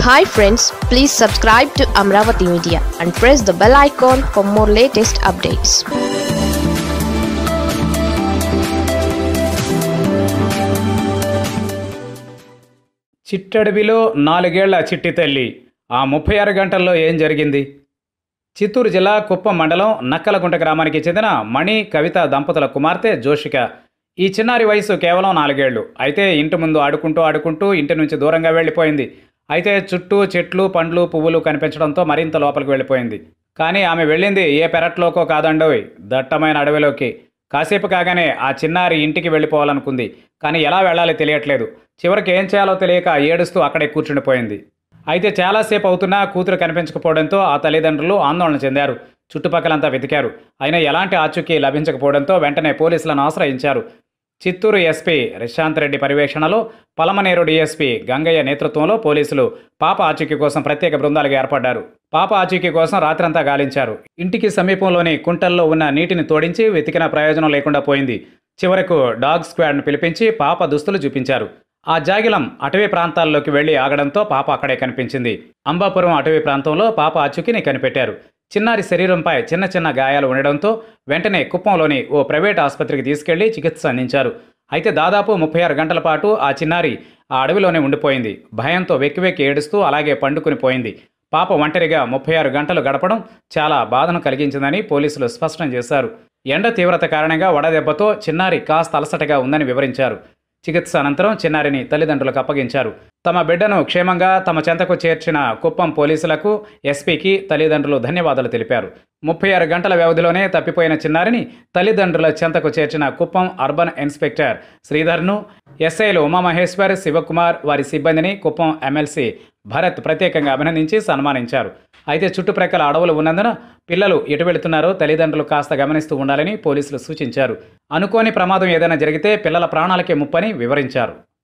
hi friends please subscribe to Amaravati media and press the bell icon for more latest updates చిట్టడవిలో నాలుగేళ్ల చిట్టి తల్లి ఆ ముప్పై ఆరు గంటల్లో ఏం జరిగింది చిత్తూరు జిల్లా కుప్పం మండలం నక్కలగుంట గ్రామానికి చెందిన మణి కవిత దంపతుల కుమార్తె జోషిక ఈ చిన్నారి వయసు కేవలం నాలుగేళ్లు అయితే ఇంటి ముందు ఆడుకుంటూ ఆడుకుంటూ ఇంటి నుంచి దూరంగా వెళ్ళిపోయింది అయితే చుట్టూ చెట్లు పండ్లు పువ్వులు కనిపించడంతో మరింత లోపలికి వెళ్ళిపోయింది కానీ ఆమె వెళ్ళింది ఏ పెరట్లోకో కాదండోయ్ దట్టమైన అడవిలోకి కాసేపు కాగానే ఆ చిన్నారి ఇంటికి వెళ్ళిపోవాలనుకుంది కానీ ఎలా వెళ్ళాలి తెలియట్లేదు చివరికి ఏం చేయాలో తెలియక ఏడుస్తూ అక్కడే కూర్చుండిపోయింది అయితే చాలాసేపు అవుతున్నా కూతురు కనిపించకపోవడంతో ఆ తల్లిదండ్రులు ఆందోళన చెందారు చుట్టుపక్కలంతా వెతికారు అయినా ఎలాంటి ఆచూకీ లభించకపోవడంతో వెంటనే పోలీసులను ఆశ్రయించారు చిత్తూరు ఎస్పీ రిశాంత్ రెడ్డి పర్యవేక్షణలో పలమనేరు డీఎస్పీ గంగయ్య నేతృత్వంలో పోలీసులు పాప ఆచూకీ కోసం ప్రత్యేక బృందాలుగా ఏర్పడ్డారు పాప ఆచూకీ కోసం రాత్రంతా గాలించారు ఇంటికి సమీపంలోని కుంటల్లో ఉన్న నీటిని తోడించి వెతికిన ప్రయోజనం లేకుండా పోయింది చివరకు డాగ్ స్క్వాడ్ను పిలిపించి పాప దుస్తులు చూపించారు ఆ జాగిలం అటవీ ప్రాంతాల్లోకి వెళ్లి ఆగడంతో పాప అక్కడే కనిపించింది అంబాపురం అటవీ ప్రాంతంలో పాప ఆచూకీని కనిపెట్టారు చిన్నారి శరీరంపై చిన్న చిన్న గాయాలు ఉండడంతో వెంటనే కుప్పంలోని ఓ ప్రైవేట్ ఆసుపత్రికి తీసుకెళ్లి చికిత్స అందించారు అయితే దాదాపు ముప్పై ఆరు గంటల పాటు ఆ చిన్నారి ఆ అడవిలోనే ఉండిపోయింది భయంతో వెక్కి వెక్కి ఏడుస్తూ అలాగే పండుకుని పోయింది పాప ఒంటరిగా ముప్పై ఆరు గంటలు గడపడం చాలా బాధను కలిగించిందని పోలీసులు స్పష్టం చేశారు ఎండ తీవ్రత కారణంగా వడదెబ్బతో చిన్నారి కాస్త అలసటగా ఉందని వివరించారు చికిత్స అనంతరం చిన్నారిని తల్లిదండ్రులకు అప్పగించారు తమ బిడ్డను క్షేమంగా తమ చెంతకు చేర్చిన కుప్పం పోలీసులకు ఎస్పీకి తల్లిదండ్రులు ధన్యవాదాలు తెలిపారు ముప్పై ఆరు గంటల వ్యవధిలోనే తప్పిపోయిన చిన్నారిని తల్లిదండ్రుల చెంతకు చేర్చిన కుప్పం అర్బన్ ఇన్స్పెక్టర్ శ్రీధర్ను ఎస్ఐలు ఉమామహేశ్వర్ శివకుమార్ వారి సిబ్బందిని కుప్పం ఎమ్మెల్సీ భరత్ ప్రత్యేకంగా అభినందించి సన్మానించారు అయితే చుట్టుప్రక్కల అడవులు ఉన్నందున పిల్లలు ఎటు వెళుతున్నారో తల్లిదండ్రులు కాస్త గమనిస్తూ ఉండాలని పోలీసులు సూచించారు అనుకోని ప్రమాదం ఏదైనా జరిగితే పిల్లల ప్రాణాలకే ముప్పని వివరించారు